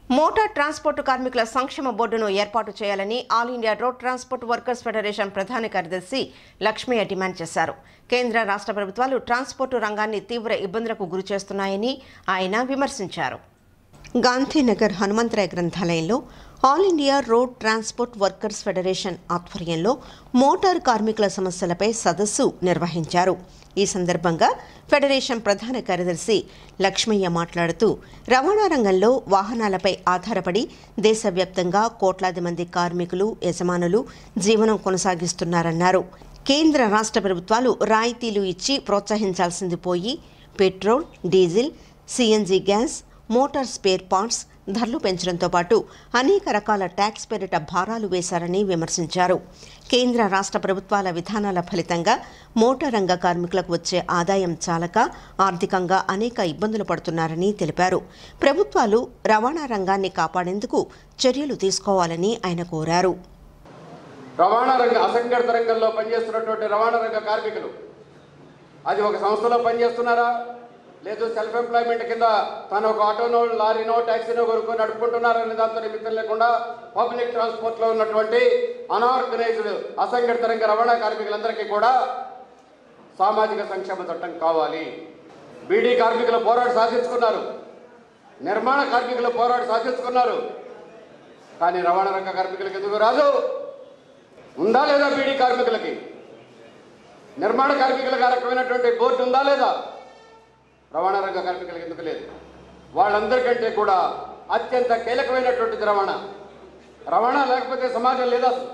motor transport కార్మికుల సంక్షేమ బోర్డును ఏర్పాటు చేయాలని all India road transport workers federation ప్రధాన కార్యదర్శి లక్ష్మయ్య డిమాండ్ చేశారు కేంద్ర రాష్ట్ర ప్రభుత్వాలు ట్రాన్స్పోర్టు రంగాన్ని తీవ్ర ఇబ్బందులకు గురిచేస్తున్నాయని ఆయన విమర్శించారు గాంధీనగర్ హనుమంతరాయ గ్రంథాలయంలో all India road transport workers federation ఆధ్వర్యంలో మోటార్ కార్మికుల సమస్యలపై సదస్సు నిర్వహించారు ఈ సందర్భంగా ఫెడరేషన్ ప్రధాన కార్యదర్శి లక్ష్మయ్య మాట్లాడుతూ రవాణా రంగంలో వాహనాలపై ఆధారపడి దేశవ్యాప్తంగా కోట్లాది మంది కార్మికులు యజమానులు జీవనం కొనసాగిస్తున్నారన్నారు కేంద్ర రాష్ట్ర ప్రభుత్వాలు రాయితీలు ఇచ్చి ప్రోత్సహించాల్సింది పోయి petrol diesel CNG gas motor spare parts ధరలు పెంచడంతో పాటు అనేక రకాల ట్యాక్స్ పేరిట భారాలు వేశారని విమర్శించారు కేంద్ర రాష్ట్ర ప్రభుత్వాల విధానాల ఫలితంగా మోటార్ రంగ కార్మికులకు వచ్చే ఆదాయం చాలక ఆర్థికంగా అనేక ఇబ్బందులు పడుతున్నారని తెలిపారు ప్రభుత్వాలు రవాణా రంగాన్ని కాపాడేందుకు చర్యలు తీసుకోవాలని ఆయన కోరారు రవాణా రంగ అసంఘటిత రంగంలో పనిచేస్తున్నటువంటి రవాణా రంగ కార్మికులు అది ఒక సంస్థలో పనిచేస్తున్నారా లేదు సెల్ఫ్ ఎంప్లాయ్మెంట్ కింద తను ఒక ఆటోనో లారీనో ట్యాక్సీనో కొనుక్కొని నడుపుకుంటున్నారనే దాంతో నిమిత్తం లేకుండా పబ్లిక్ ట్రాన్స్పోర్ట్లో ఉన్నటువంటి అనార్గనైజ్డ్ అసంఘటిత రంగ రవాణా కార్మికులందరికీ కూడా సామాజిక సంక్షేమ చట్టం కావాలి బీడీ కార్మికుల పోరాట సాధించుకున్నారు నిర్మాణ కార్మికుల పోరాట సాధించుకున్నారు కానీ రవాణా రంగ కార్మికులకు ఎందుకు రాదు ఉందా లేదా బీడీ కార్మికులకి నిర్మాణ కార్మికులకు ఆ రకమైనటువంటి బోర్డు ఉందా లేదా రవాణా రంగ కార్మికులకు ఎందుకు లేదు వాళ్ళందరికంటే కూడా అత్యంత కీలకమైనటువంటిది రవాణా రవాణా లేకపోతే సమాజం లేదా అసలు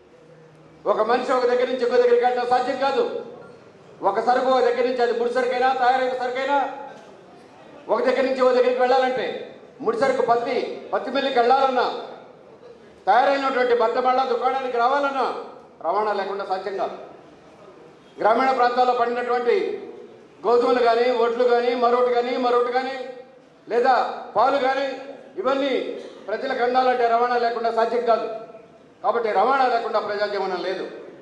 ఒక మనిషి ఒక దగ్గర నుంచి ఇంకో దగ్గరికి వెళ్ళడం సాధ్యం కాదు ఒక సరుకు ఒక దగ్గర నుంచి అది ముడి సరుకైనా తయారైన సరుకైనా ఒక దగ్గర నుంచి ఒక దగ్గరికి వెళ్ళాలంటే ముడి సరుకు పత్తి పత్తి మిల్లికి వెళ్ళాలన్నా తయారైనటువంటి బత్త మళ్ళా దుకాణానికి రావాలన్నా రవాణా లేకుండా సాధ్యం కాదు గ్రామీణ ప్రాంతాల్లో పండినటువంటి గోధుమలు కానీ ఒడ్లు కానీ మరొకటి కానీ మరొకటి కానీ లేదా పాలు కానీ ఇవన్నీ ప్రజలకు అందాలంటే రవాణా లేకుండా సాధ్యం కాదు కాబట్టి రవాణా లేకుండా ప్రజాజీవనం లేదు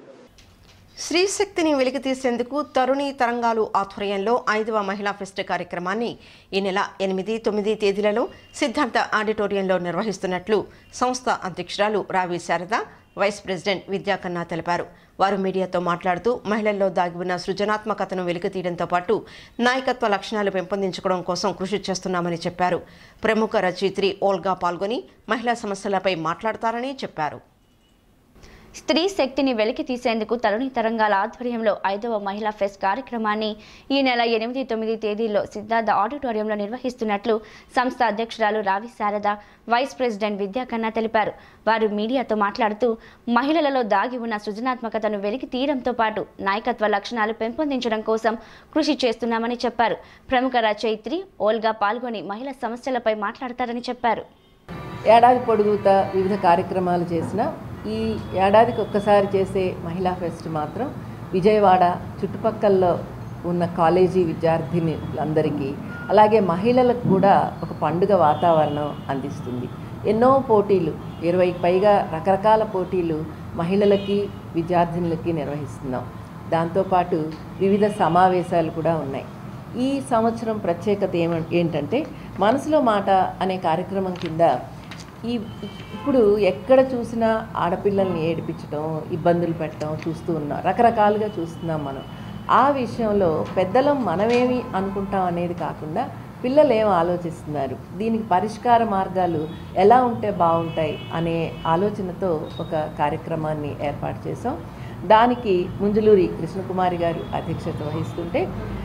స్త్రీశక్తిని వెలికితీసేందుకు తరుణి తరంగాలు ఆధ్వర్యంలో ఐదవ మహిళా ఫెస్ట్ కార్యక్రమాన్ని ఈ నెల ఎనిమిది తొమ్మిది తేదీలలో సిద్ధార్థ ఆడిటోరియంలో నిర్వహిస్తున్నట్లు సంస్థ అధ్యక్షురాలు రావి శారద వైస్ ప్రెసిడెంట్ విద్యాకన్నా తెలిపారు వారు మీడియాతో మాట్లాడుతూ మహిళల్లో దాగి ఉన్న సృజనాత్మకతను వెలికితీయడంతో పాటు నాయకత్వ లక్షణాలు పెంపొందించుకోవడం కోసం కృషి చేస్తున్నామని చెప్పారు ప్రముఖ రచయిత్రి ఓల్గా పాల్గొని మహిళా సమస్యలపై మాట్లాడతారని చెప్పారు స్త్రీ శక్తిని వెలికి తీసేందుకు తరుణి తరంగాల ఆధ్వర్యంలో ఐదవ మహిళా ఫెస్ట్ కార్యక్రమాన్ని ఈ నెల ఎనిమిది తొమ్మిది తేదీల్లో సిద్ధార్థ ఆడిటోరియంలో నిర్వహిస్తున్నట్లు సంస్థ అధ్యక్షురాలు రావి శారద వైస్ ప్రెసిడెంట్ విద్యాకన్నా తెలిపారు వారు మీడియాతో మాట్లాడుతూ మహిళలలో దాగి ఉన్న సృజనాత్మకతను వెలికి తీయడంతో పాటు నాయకత్వ లక్షణాలు పెంపొందించడం కోసం కృషి చేస్తున్నామని చెప్పారు ప్రముఖ రచయిత్రి ఓల్గా పాల్గొని మహిళా సమస్యలపై మాట్లాడతారని చెప్పారు ఏడాది పొడుగుతా వివిధ కార్యక్రమాలు చేసిన ఈ ఏడాదికి ఒక్కసారి చేసే మహిళా ఫెస్ట్ మాత్రం విజయవాడ చుట్టుపక్కల్లో ఉన్న కాలేజీ విద్యార్థినులందరికీ అలాగే మహిళలకు కూడా ఒక పండుగ వాతావరణం అందిస్తుంది ఎన్నో పోటీలు ఇరవై పైగా రకరకాల పోటీలు మహిళలకి విద్యార్థినులకి నిర్వహిస్తున్నాం దాంతోపాటు వివిధ సమావేశాలు కూడా ఉన్నాయి ఈ సంవత్సరం ప్రత్యేకత ఏమ ఏంటంటే మనసులో మాట అనే కార్యక్రమం కింద ఈ ఇప్పుడు ఎక్కడ చూసినా ఆడపిల్లల్ని ఏడిపించడం ఇబ్బందులు పెట్టడం చూస్తూ ఉన్నాం రకరకాలుగా చూస్తున్నాం మనం ఆ విషయంలో పెద్దలం మనమేమి అనుకుంటాం అనేది కాకుండా పిల్లలు ఏం ఆలోచిస్తున్నారు దీనికి పరిష్కార మార్గాలు ఎలా ఉంటే బాగుంటాయి అనే ఆలోచనతో ఒక కార్యక్రమాన్ని ఏర్పాటు చేసాం దానికి ముంజులూరి కృష్ణకుమారి గారు అధ్యక్షత వహిస్తుంటే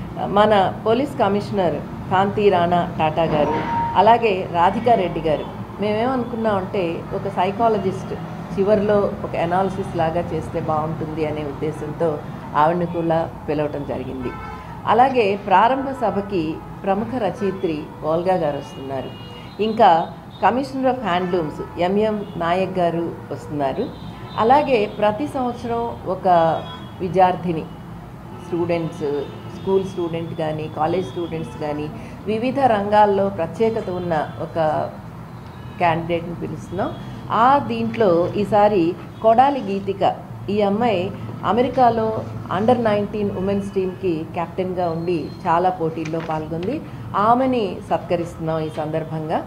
మన పోలీస్ కమిషనర్ కాంతి రాణా టాటా గారు అలాగే రాధికా రెడ్డి గారు మేమేమనుకున్నామంటే ఒక సైకాలజిస్ట్ చివరిలో ఒక అనాలిసిస్ లాగా చేస్తే బాగుంటుంది అనే ఉద్దేశంతో ఆవిడని కూడా పిలవటం జరిగింది అలాగే ప్రారంభ సభకి ప్రముఖ రచయిత్రి ఓల్గా గారు వస్తున్నారు ఇంకా commissioner of handlooms MM Nayak గారు వస్తున్నారు అలాగే ప్రతి సంవత్సరం ఒక విద్యార్థిని స్టూడెంట్స్ స్కూల్ స్టూడెంట్ కానీ కాలేజ్ స్టూడెంట్స్ కానీ వివిధ రంగాల్లో ప్రత్యేకత ఉన్న ఒక క్యాండిడేట్ని పిలుస్తున్నాం ఆ దీంట్లో ఈసారి కొడాలి గీతిక ఈ అమ్మాయి అమెరికాలో అండర్ నైన్టీన్ ఉమెన్స్ టీమ్కి కెప్టెన్గా ఉండి చాలా పోటీల్లో పాల్గొంది ఆమెని సత్కరిస్తున్నాం ఈ సందర్భంగా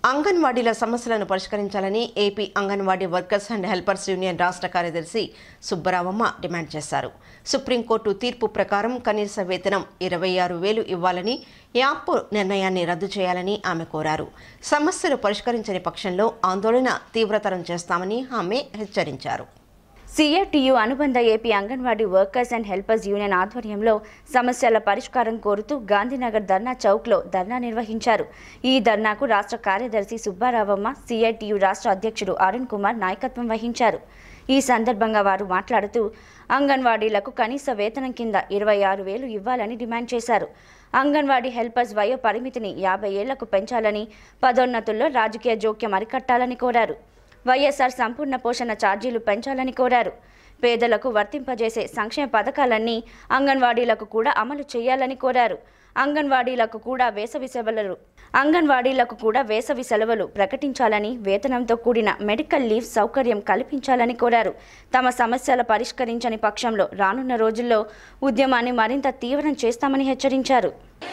అంగన్వాడీల సమస్యలను పరిష్కరించాలని AP anganwadi workers and helpers union రాష్ట్ర కార్యదర్శి సుబ్బరావమ్మ డిమాండ్ చేశారు సుప్రీంకోర్టు తీర్పు ప్రకారం కనీస వేతనం ఇరవై ఆరు వేలు ఇవ్వాలని యాప్ నిర్ణయాన్ని రద్దు చేయాలని ఆమె కోరారు సమస్యలు పరిష్కరించని పక్షంలో ఆందోళన తీవ్రతరం చేస్తామని ఆమె హెచ్చరించారు సిఐటియు అనుబంధ AP anganwadi workers and helpers union ఆధ్వర్యంలో సమస్యల పరిష్కారం కోరుతూ గాంధీనగర్ ధర్నా చౌక్లో ధర్నా నిర్వహించారు ఈ ధర్నాకు రాష్ట్ర కార్యదర్శి సుబ్బారావమ్మ సిఐటియు రాష్ట్ర అధ్యక్షుడు అరుణ్ కుమార్ నాయకత్వం వహించారు ఈ సందర్భంగా వారు మాట్లాడుతూ అంగన్వాడీలకు కనీస వేతనం కింద ఇరవై ఆరు వేలు ఇవ్వాలని డిమాండ్ చేశారు అంగన్వాడీ హెల్పర్స్ వయో పరిమితిని యాభై ఏళ్లకు పెంచాలని పదోన్నతుల్లో రాజకీయ జోక్యం అరికట్టాలని కోరారు వైఎస్ఆర్ సంపూర్ణ పోషణ ఛార్జీలు పెంచాలని కోరారు పేదలకు వర్తింపజేసే సంక్షేమ పథకాలన్నీ అంగన్వాడీలకు కూడా అమలు చేయాలని కోరారు అంగన్వాడీలకు కూడా వేసవి సెలవులు అంగన్వాడీలకు కూడా వేసవి సెలవులు ప్రకటించాలని వేతనంతో కూడిన మెడికల్ లీవ్ సౌకర్యం కల్పించాలని కోరారు తమ సమస్యల పరిష్కరించని పక్షంలో రానున్న రోజుల్లో ఉద్యమాన్ని మరింత తీవ్రం చేస్తామని హెచ్చరించారు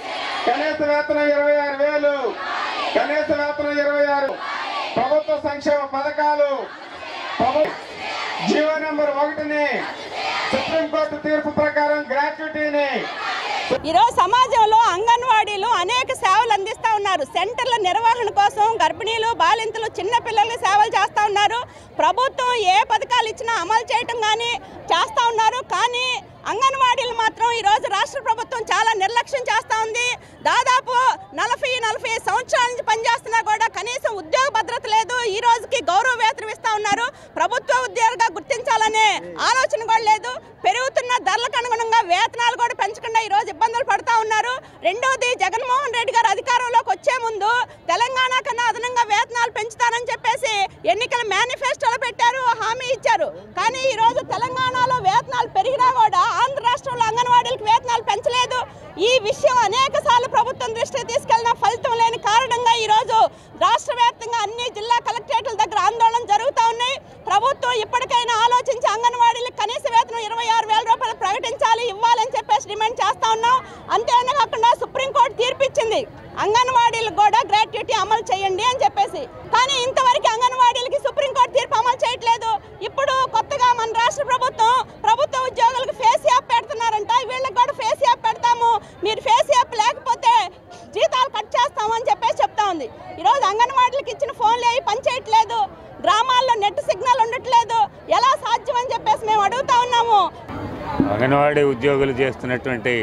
కనీస వేతనం ఇరవై ఆరు వేలు కనీస వేతనం ఇరవై ఆరు ప్రభుత్వ సంక్షేమ పథకాలు ప్రభు- జీవో నెంబర్ ఒకటిని సుప్రీంకోర్టు తీర్పు ప్రకారం గ్రాట్యుటీని ఈరోజు సమాజంలో అంగన్వాడీలు అనేక సేవలు అందిస్తూ ఉన్నారు సెంటర్ల నిర్వహణ కోసం గర్భిణీలు బాలింతలు చిన్న పిల్లలకి సేవలు చేస్తూ ఉన్నారు ప్రభుత్వం ఏ పథకాలు ఇచ్చినా అమలు చేయటం కానీ చేస్తూ ఉన్నారు కానీ అంగన్వాడీలు మాత్రం ఈరోజు రాష్ట్ర ప్రభుత్వం చాలా నిర్లక్ష్యం చేస్తూ ఉంది దాదాపు నలభై నలభై సంవత్సరాల నుంచి పనిచేస్తున్నా కూడా కనీసం ఉద్యోగ భద్రత లేదు ఈ రోజుకి గౌరవ వేతనం ఇస్తా ఉన్నారు ప్రభుత్వ ఉద్యోగిగా గుర్తించాలనే ఆలోచన కూడా లేదు పెరుగుతున్న ధరలకు అనుగుణంగా వేతనాలు కూడా పెంచకుండా ఈ రోజు ఇబ్బందులు పడుతూ ఉన్నారు రెండోది జగన్మోహన్ రెడ్డి గారు అధికారంలోకి వచ్చే ముందు తెలంగాణ కన్నా అదనంగా వేతనాలు పెంచుతారని చెప్పేసి ఎన్నికల మేనిఫెస్టోలో పెట్టారు హామీ ఇచ్చారు కానీ ఈ రోజు తెలంగాణలో వేతనాలు పెరిగినా కూడా ఆంధ్ర రాష్ట్రంలో అంగన్వాడీలకు వేతనాలు పెంచలేదు ఈ విషయం అనేక సార్లు ప్రభుత్వం దృష్టికి తీసుకెళ్లిన ఫలితం లేని కారణంగా ఈ రోజు రాష్ట్ర వ్యాప్తంగా అన్ని జిల్లా కలెక్టరేట్ల దగ్గర ఆందోళన జరుగుతూ ఉన్నాయి ప్రభుత్వం ఇప్పటికైనా ఆలోచించి అంగన్వాడీలకు కనీస వేతనం ఇరవై ఆరు వేల రూపాయలు ప్రకటించాలి ఇవ్వాలని చెప్పేసి డిమాండ్ చేస్తా ఉన్నాం అంతేనే కాకుండా సుప్రీంకోర్టు తీర్పు ఇచ్చింది అంగన్వాడీలకు కూడా గ్రాట్యుటీ అమలు చేయండి అని చెప్పేసి కానీ ఇంతవరకు అంగన్వాడీలకి సుప్రీంకోర్టు తీర్పు అమలు చేయట్లేదు ఇప్పుడు కొత్తగా మన రాష్ట్ర ప్రభుత్వం ప్రభుత్వ ఉద్యోగులకు ఫేస్ యాప్ పెడుతున్నారంట వీళ్ళకి కూడా ఫేస్ యాప్ పెడతాము మీరు ఫేస్ యాప్ లేకపోతే జీతాలు కట్ చేస్తాము అని చెప్పేసి చెప్తా ఉంది ఈరోజు అంగన్వాడీలకు ఇచ్చిన ఫోన్లు అవి పనిచేయట్లేదు గ్రామాల్లో నెట్ సిగ్నల్ ఉండట్లేదు ఎలా సాధ్యం అని చెప్పేసి మేము అడుగుతా ఉన్నాము అంగన్వాడీ ఉద్యోగులు చేస్తున్నటువంటి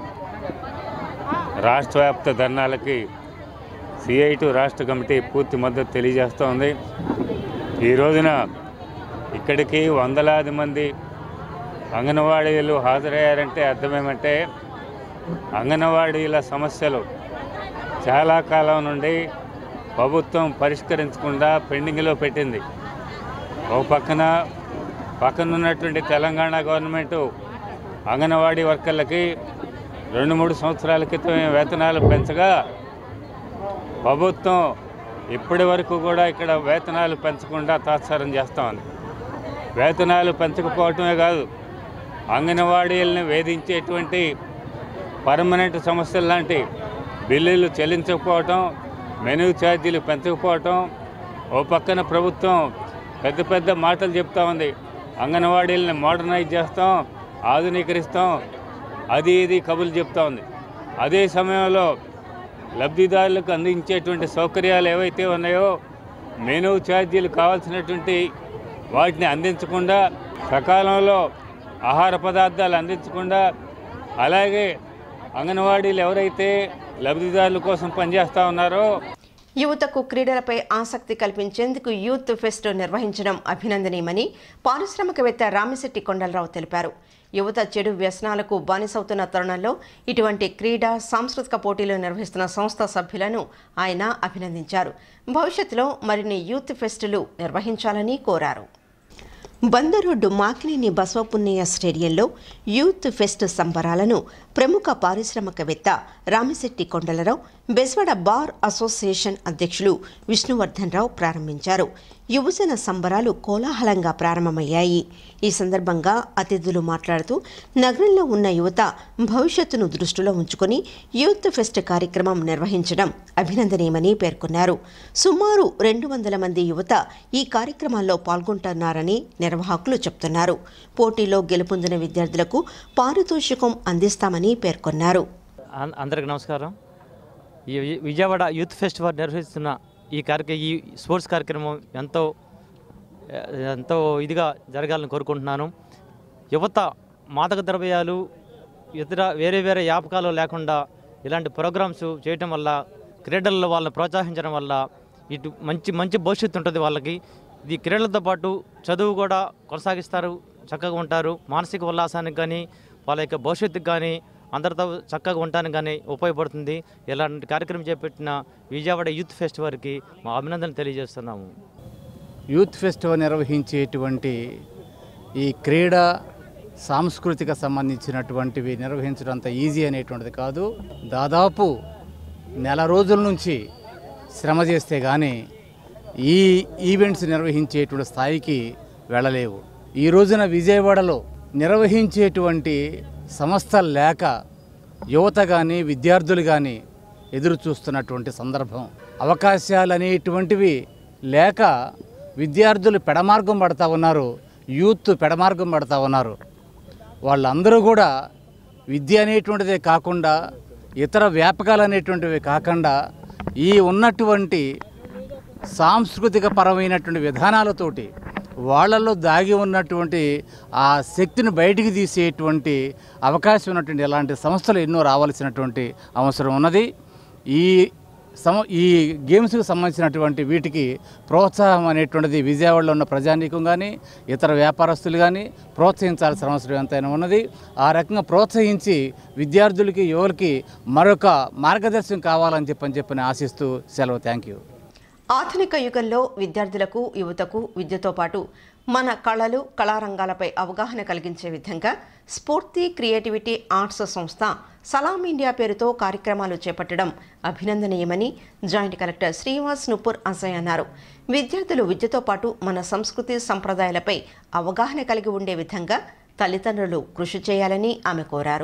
రాష్ట్ర వ్యాప్త ధర్నాలకి సిఐటు రాష్ట్ర కమిటీ పూర్తి మద్దతు తెలియజేస్తోంది ఈ రోజున ఇక్కడికి వందలాది మంది అంగన్వాడీలు హాజరయ్యారంటే అర్థమేమంటే అంగన్వాడీల సమస్యలు చాలా కాలం నుండి ప్రభుత్వం పరిష్కరించకుండా పెండింగ్లో పెట్టింది ఒక పక్కన పక్కన ఉన్నటువంటి తెలంగాణ గవర్నమెంట్ అంగన్వాడీ వర్కర్లకి రెండు మూడు సంవత్సరాల క్రితం వేతనాలు పెంచగా ప్రభుత్వం ఇప్పటి వరకు కూడా ఇక్కడ వేతనాలు పెంచకుండా తాత్సారం చేస్తా ఉంది వేతనాలు పెంచకపోవటమే కాదు అంగన్వాడీలను వేధించేటువంటి పర్మనెంట్ సమస్యలు లాంటి బిల్లులు చెల్లించకపోవటం మెనూ ఛార్జీలు పెంచకపోవటం ఓ పక్కన ప్రభుత్వం పెద్ద పెద్ద మాటలు చెప్తా ఉంది అంగన్వాడీలని మోడర్నైజ్ చేస్తాం ఆధునీకరిస్తాం అది ఇది కబుర్లు చెప్తా ఉంది అదే సమయంలో లబ్ధిదారులకు అందించేటువంటి సౌకర్యాలు ఏవైతే ఉన్నాయో మెనూ ఛార్జీలు కావాల్సినటువంటి వాటిని అందించకుండా సకాలంలో ఆహార పదార్థాలు అందించకుండా అలాగే అంగన్వాడీలు ఎవరైతే లబ్ధిదారుల కోసం పనిచేస్తూ ఉన్నారో యువతకు క్రీడలపై ఆసక్తి కల్పించేందుకు యూత్ ఫెస్ట్ నిర్వహించడం అభినందనీయమని పారిశ్రామికవేత్త రామిశెట్టి కొండలరావు తెలిపారు యువత చెడు వ్యసనాలకు బానిసవుతున్న తరుణంలో ఇటువంటి క్రీడా సాంస్కృతిక పోటీలు నిర్వహిస్తున్న సంస్థ సభ్యులను ఆయన అభినందించారు భవిష్యత్తులో మరిన్ని యూత్ ఫెస్టులు నిర్వహించాలని కోరారు బందరోడ్డు మాకినేని బసవపున్నయ్య స్టేడియంలో యూత్ ఫెస్ట్ సంబరాలను ప్రముఖ పారిశ్రామికవేత్త రామిశెట్టి కొండలరావు బెస్వాడ బార్ అసోసియేషన్ అధ్యక్షులు విష్ణువర్ధన్ రావు ప్రారంభించారు యువజన సంబరాలు కోలాహలంగా ప్రారంభమయ్యాయి ఈ సందర్భంగా అతిథులు మాట్లాడుతూ నగరంలో ఉన్న యువత భవిష్యత్తును దృష్టిలో ఉంచుకొని యూత్ ఫెస్ట్ కార్యక్రమం నిర్వహించడం అభినందనీయమని పేర్కొన్నారు సుమారు రెండు వందల మంది యువత ఈ కార్యక్రమాల్లో పాల్గొంటున్నారని నిర్వాహకులు చెప్తున్నారు పోటీలో గెలుపొందిన విద్యార్థులకు పారితోషికం అందిస్తామని పేర్కొన్నారు అం- అందరికి నమస్కారం ఈ వి- విజయవాడ యూత్ ఫెస్టివల్ నిర్వహిస్తున్న ఈ కార్యక్రమ ఈ స్పోర్ట్స్ కార్యక్రమం ఎంతో ఆ, ఎంతో ఇదిగా జరగాలని కోరుకుంటున్నాను యువత మాదక ద్రవ్యాలు ఇతర వేరే వేరే వ్యాపకాలు లేకుండా ఇలాంటి ప్రోగ్రామ్స్ చేయటం వల్ల క్రీడల్లో వాళ్ళని ప్రోత్సహించడం వల్ల ఇటు మంచి మంచి భవిష్యత్తు ఉంటుంది వాళ్ళకి ఇది క్రీడలతో పాటు చదువు కూడా కొనసాగిస్తారు చక్కగా ఉంటారు మానసిక ఉల్లాసానికి కానీ వాళ్ళ యొక్క భవిష్యత్తుకు కానీ అందరితో చక్కగా ఉండటానికి కానీ ఉపయోగపడుతుంది ఇలాంటి కార్యక్రమం చేపట్టిన విజయవాడ యూత్ ఫెస్టివల్కి మా అభినందనలు తెలియజేస్తున్నాము యూత్ ఫెస్టివల్ నిర్వహించేటువంటి ఈ క్రీడా సాంస్కృతిక సంబంధించినటువంటివి నిర్వహించడం అంత ఈజీ అనేటువంటిది కాదు దాదాపు నెల రోజుల నుంచి శ్రమ చేస్తే కానీ ఈ ఈవెంట్స్ నిర్వహించేటువంటి స్థాయికి వెళ్ళలేవు ఈ రోజున విజయవాడలో నిర్వహించేటువంటి సంస్థలు లేక యువత కానీ విద్యార్థులు కానీ ఎదురు చూస్తున్నటువంటి సందర్భం అవకాశాలు అనేటువంటివి లేక విద్యార్థులు పెడమార్గం పడతా ఉన్నారు యూత్ పెడమార్గం పడతా ఉన్నారు వాళ్ళందరూ కూడా విద్య అనేటువంటిదే కాకుండా ఇతర వ్యాపకాలు అనేటువంటివి కాకుండా ఈ ఉన్నటువంటి సాంస్కృతిక పరమైనటువంటి విధానాలతోటి వాళ్ళల్లో దాగి ఉన్నటువంటి ఆ శక్తిని బయటికి తీసేటువంటి అవకాశం ఉన్నటువంటి ఇలాంటి సంస్థలు ఎన్నో రావాల్సినటువంటి అవసరం ఉన్నది ఈ సమ ఈ గేమ్స్కి సంబంధించినటువంటి వీటికి ప్రోత్సాహం అనేటువంటిది విజయవాడలో ఉన్న ప్రజానీకం కానీ ఇతర వ్యాపారస్తులు కానీ ప్రోత్సహించాల్సిన అవసరం ఎంతైనా ఉన్నది ఆ రకంగా ప్రోత్సహించి విద్యార్థులకి యువలకి మరొక మార్గదర్శనం కావాలని చెప్పని చెప్పని ఆశిస్తూ సెలవు థ్యాంక్ యూ ఆధునిక యుగంలో విద్యార్థులకు యువతకు విద్యతో పాటు మన కళలు కళారంగాలపై అవగాహన కలిగించే విధంగా స్ఫూర్తి క్రియేటివిటీ ఆర్ట్స్ సంస్థ సలాం ఇండియా పేరుతో కార్యక్రమాలు చేపట్టడం అభినందనీయమని జాయింట్ కలెక్టర్ శ్రీనివాస్ నుపూర్ అజయ్ అన్నారు విద్యార్థులు విద్యతో పాటు మన సంస్కృతి సంప్రదాయాలపై అవగాహన కలిగి ఉండే విధంగా తల్లిదండ్రులు కృషి చేయాలని ఆమె కోరారు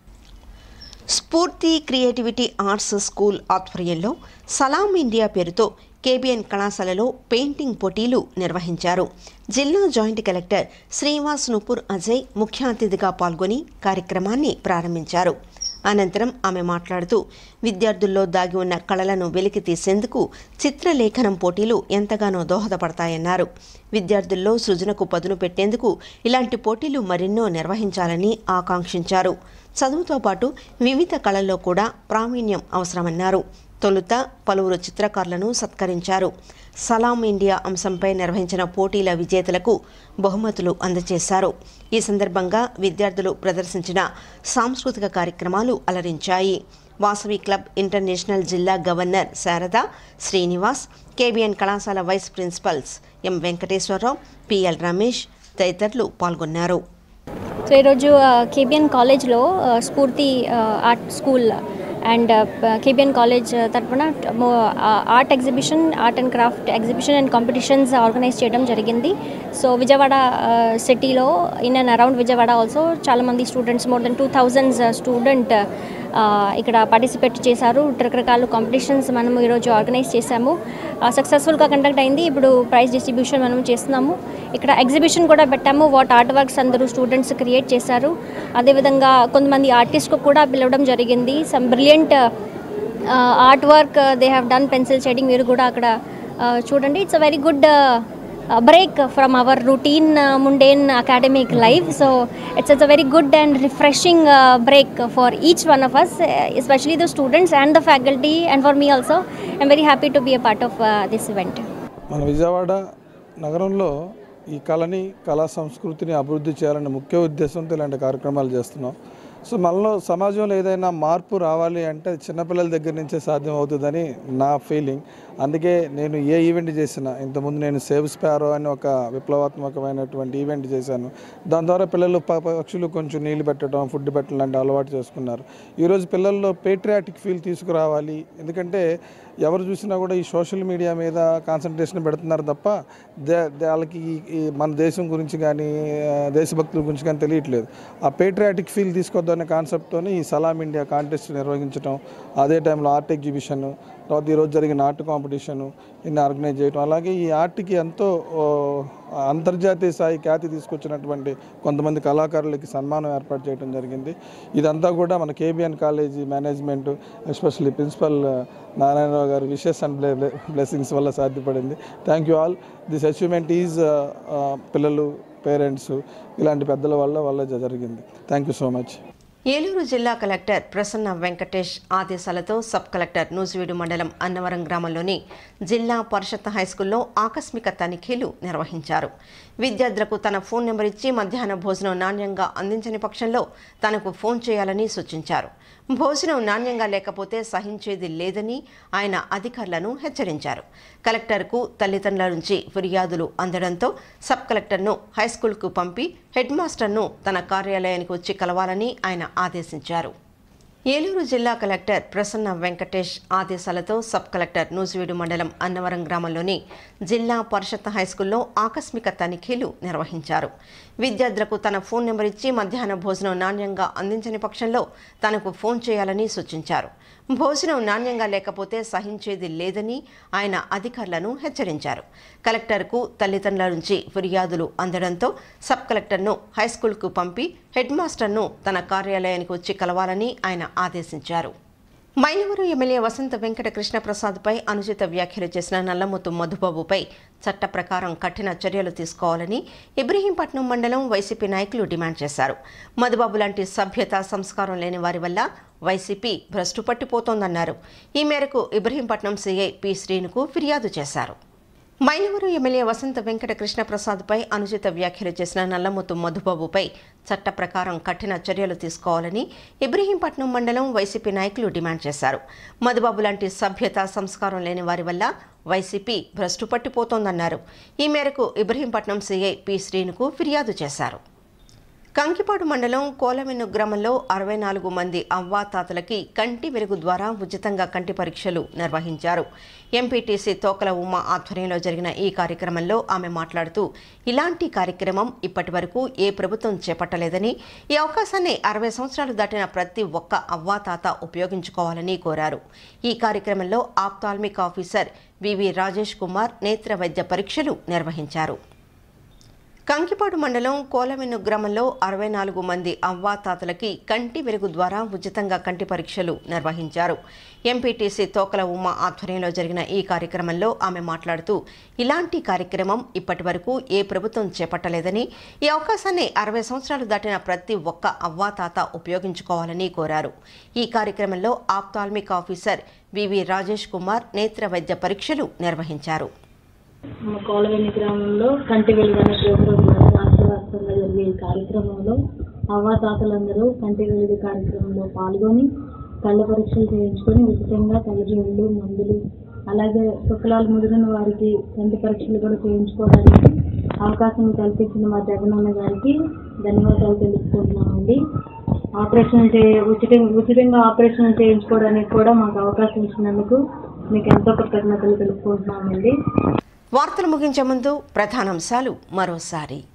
స్ఫూర్తి క్రియేటివిటీ ఆర్ట్స్ స్కూల్ ఆధ్వర్యంలో సలాం ఇండియా పేరుతో కేబిఎన్ కళాశాలలో పెయింటింగ్ పోటీలు నిర్వహించారు జిల్లా జాయింట్ కలెక్టర్ శ్రీనివాస్ నుపూర్ అజయ్ ముఖ్య అతిథిగా పాల్గొని కార్యక్రమాన్ని ప్రారంభించారు అనంతరం ఆమె మాట్లాడుతూ విద్యార్థుల్లో దాగి ఉన్న కళలను వెలికి తీసేందుకు చిత్రలేఖనం పోటీలు ఎంతగానో దోహదపడతాయన్నారు విద్యార్థుల్లో సృజనకు పదును పెట్టేందుకు ఇలాంటి పోటీలు మరెన్నో నిర్వహించాలని ఆకాంక్షించారు చదువుతో పాటు వివిధ కళల్లో కూడా ప్రావీణ్యం అవసరమన్నారు తొలుత పలువురు చిత్రకారులను సత్కరించారు సలాం ఇండియా అంశంపై నిర్వహించిన పోటీల విజేతలకు బహుమతులు అందజేశారు ఈ సందర్భంగా విద్యార్థులు ప్రదర్శించిన సాంస్కృతిక కార్యక్రమాలు అలరించాయి వాసవి క్లబ్ ఇంటర్నేషనల్ జిల్లా గవర్నర్ శారద శ్రీనివాస్ కేబిఎన్ కళాశాల vice principals M Venkateswararao PL Ramesh తదితరులు పాల్గొన్నారు సో ఈరోజు కేబిఎన్ కాలేజ్లో ah, Spoorthi ah, art school and KBN college తరఫున మో- ah, art exhibition art and craft exhibition and competitions organise చేయడం జరిగింది సో విజయవాడ ఆ, సిటీలో in and around Vijayawada also చాలామంది students more than two thousands student ఇక్కడ participate చేశారు రకరకాల కాంపిటీషన్స్ మనము ఈరోజు ఆర్గనైజ్ చేశాము సక్సెస్ఫుల్గా కండక్ట్ అయింది ఇప్పుడు ప్రైజ్ డిస్ట్రిబ్యూషన్ మనం చేస్తున్నాము ఇక్కడ ఎగ్జిబిషన్ కూడా పెట్టాము వాట్ ఆర్ట్ వర్క్స్ అందరూ స్టూడెంట్స్ క్రియేట్ చేశారు అదేవిధంగా కొంతమంది ఆర్టిస్ట్కు కూడా పిలవడం జరిగింది some brilliant art work they have done pencil shading మీరు కూడా అక్కడ uh, చూడండి it's a very good break from our routine mundane academic life so it's it's a very good and refreshing break for each one of us especially the students and the faculty and for me also I'm very happy to be a part of this event మన విజయవాడ నగరంలో ఈ కళని కళా సంస్కృతిని అభివృద్ధి చేయాలనే ముఖ్య ఉద్దేశంతో ఇలాంటి కార్యక్రమాలు చేస్తున్నాం సో మనలో సమాజంలో ఏదైనా మార్పు రావాలి అంటే అది చిన్నపిల్లల దగ్గర నుంచే సాధ్యం అవుతుందని నా ఫీలింగ్ అందుకే నేను ఏ ఈవెంట్ చేసినా ఇంతకుముందు నేను సేవ్ స్పారో అని ఒక విప్లవాత్మకమైనటువంటి ఈవెంట్ చేశాను దాని ద్వారా పిల్లలు ప- పక్షులు కొంచెం నీళ్లు పెట్టడం ఫుడ్ పెట్టడం లాంటి అలవాటు చేసుకున్నారు ఈరోజు పిల్లల్లో పేట్రియాటిక్ ఫీల్ తీసుకురావాలి ఎందుకంటే ఎవరు చూసినా కూడా ఈ సోషల్ మీడియా మీద కాన్సన్ట్రేషన్ పెడుతున్నారు తప్ప దే దే- వాళ్ళకి ఈ- ఈ మన దేశం గురించి కానీ ఆ, దేశభక్తుల గురించి కానీ తెలియట్లేదు ఆ పేట్రియాటిక్ ఫీల్ తీసుకొద్దనే కాన్సెప్ట్తో ఈ సలాం ఇండియా కాంటెస్ట్ నిర్వహించడం అదే టైంలో ఆర్ట్ ఎగ్జిబిషన్ తర్వాత ఈరోజు జరిగిన ఆర్ట్ కాంపిటీషను ఇన్ని ఆర్గనైజ్ చేయడం అలాగే ఈ ఆర్ట్కి ఎంతో ఓ, అంతర్జాతీయ స్థాయి ఖ్యాతి తీసుకొచ్చినటువంటి కొంతమంది కళాకారులకి సన్మానం ఏర్పాటు చేయడం జరిగింది ఇదంతా కూడా మన KBN college management especially principal Narayanarao గారి విషెస్ అండ్ బ్లెస్సింగ్స్ వల్ల సాధ్యపడింది thank you all this achievement is పిల్లలు పేరెంట్స్ ఇలాంటి పెద్దల వల్ల వల్ల జరిగింది thank you so much Eluru జిల్లా కలెక్టర్ ప్రసన్న వెంకటేష్ ఆదేశాలతో సబ్ కలెక్టర్ నూజివీడు మండలం అన్నవరం గ్రామంలోని జిల్లా పరిషత్ హైస్కూల్లో ఆకస్మిక తనిఖీలు నిర్వహించారు విద్యార్థులకు తన ఫోన్ నెంబర్ ఇచ్చి మధ్యాహ్న భోజనం నాణ్యంగా అందించని పక్షంలో తనకు ఫోన్ చేయాలని సూచించారు భోజనం నాణ్యంగా లేకపోతే సహించేది లేదని ఆయన అధికారులను హెచ్చరించారు కలెక్టర్కు తల్లిదండ్రుల నుంచి ఫిర్యాదులు అందడంతో సబ్ కలెక్టర్ను హైస్కూల్కు పంపి హెడ్ మాస్టర్ను తన కార్యాలయానికి వచ్చి కలవాలని ఆయన ఆదేశించారు ఏలూరు జిల్లా కలెక్టర్ ప్రసన్న వెంకటేష్ ఆదేశాలతో సబ్ కలెక్టర్ నూజివీడు మండలం అన్నవరం గ్రామంలోని జిల్లా పరిషత్ హైస్కూల్లో ఆకస్మిక తనిఖీలు నిర్వహించారు విద్యార్థులకు తన ఫోన్ నెంబర్ ఇచ్చి మధ్యాహ్న భోజనం నాణ్యంగా అందించని పక్షంలో తనకు ఫోన్ చేయాలని సూచించారు భోజనం నాణ్యంగా లేకపోతే సహించేది లేదని ఆయన అధికారులను హెచ్చరించారు కలెక్టర్కు తల్లిదండ్రుల నుంచి ఫిర్యాదులు అందడంతో సబ్ కలెక్టర్ను హైస్కూల్కు పంపి హెడ్ మాస్టర్ను తన కార్యాలయానికి వచ్చి కలవాలని ఆయన ఆదేశించారు మైలవరం ఎమ్మెల్యే వసంత వెంకట కృష్ణప్రసాద్పై అనుచిత వ్యాఖ్యలు చేసిన నల్లముత్తు మధుబాబుపై చట్ట ప్రకారం కఠిన చర్యలు తీసుకోవాలని ఇబ్రహీంపట్నం మండలం వైసీపీ నాయకులు డిమాండ్ చేశారు మధుబాబు లాంటి సభ్యత సంస్కారం లేని వారి వల్ల వైసీపీ భ్రష్టు పట్టిపోతోందన్నారు ఈ మేరకు ఇబ్రహీంపట్నం సీఐ పి శ్రీనుకు ఫిర్యాదు చేశారు మైలవరం ఎమ్మెల్యే వసంత వెంకట కృష్ణప్రసాద్పై అనుచిత వ్యాఖ్యలు చేసిన నల్లముత్తు మధుబాబుపై చట్ట ప్రకారం కఠిన చర్యలు తీసుకోవాలని ఇబ్రహీంపట్నం మండలం వైసీపీ నాయకులు డిమాండ్ చేశారు మధుబాబు లాంటి సభ్యత సంస్కారం లేని వారి వల్ల వైసీపీ భ్రష్టు పట్టిపోతోందన్నారు ఈ మేరకు ఇబ్రహీంపట్నం సీఐ పి శ్రీనుకు ఫిర్యాదు చేశారు కంకిపాడు మండలం కోలమెన్ను గ్రామంలో అరవై నాలుగు మంది అవ్వాతాతలకి కంటి వెలుగు ద్వారా ఉచితంగా కంటి పరీక్షలు నిర్వహించారు ఎంపీటీసీ తోకల ఉమ ఆధ్వర్యంలో జరిగిన ఈ కార్యక్రమంలో ఆమె మాట్లాడుతూ ఇలాంటి కార్యక్రమం ఇప్పటి వరకు ఏ ప్రభుత్వం చేపట్టలేదని ఈ అవకాశాన్ని అరవై సంవత్సరాలు దాటిన ప్రతి ఒక్క అవ్వాతాత ఉపయోగించుకోవాలని కోరారు ఈ కార్యక్రమంలో ophthalmic officer VV Rajesh Kumar నేత్ర వైద్య పరీక్షలు నిర్వహించారు కంకిపాడు మండలం కోలవెన్ను గ్రామంలో అరవై నాలుగు మంది అవ్వాతాతలకి కంటి వెలుగు ద్వారా ఉచితంగా కంటి పరీక్షలు నిర్వహించారు ఎంపీటీసీ తోకల ఉమ ఆధ్వర్యంలో జరిగిన ఈ కార్యక్రమంలో ఆమె మాట్లాడుతూ ఇలాంటి కార్యక్రమం ఇప్పటి వరకు ఏ ప్రభుత్వం చేపట్టలేదని ఈ అవకాశాన్ని అరవై సంవత్సరాలు దాటిన ప్రతి ఒక్క అవ్వాతాత ఉపయోగించుకోవాలని కోరారు ఈ కార్యక్రమంలో ophthalmic officer VV Rajesh Kumar నేత్ర వైద్య పరీక్షలు నిర్వహించారు మా కోలవేణి గ్రామంలో కంటి వెలుగు అనే ప్రోగ్రాం రాష్ట్ర వ్యాప్తంగా జరిగే ఈ కార్యక్రమంలో అవ్వాతాతలందరూ కంటి వెలుగు కార్యక్రమంలో పాల్గొని కళ్ళ పరీక్షలు చేయించుకొని ఉచితంగా కళ్ళజోళ్ళు మందులు అలాగే శుక్లాలు ముదిరిన వారికి కంటి పరీక్షలు కూడా చేయించుకోవడానికి అవకాశం కల్పించిన మా జగనన్న గారికి ధన్యవాదాలు తెలుపుకుంటున్నామండి ఆపరేషన్ చే ఉచిత ఉచితంగా ఆపరేషన్ చేయించుకోవడానికి కూడా మాకు అవకాశం ఇచ్చినందుకు మీకు ఎంతో కృతజ్ఞతలు తెలుపుకుంటున్నామండి వార్తలు ముగించే ముందు ప్రధానాంశాలు మరోసారి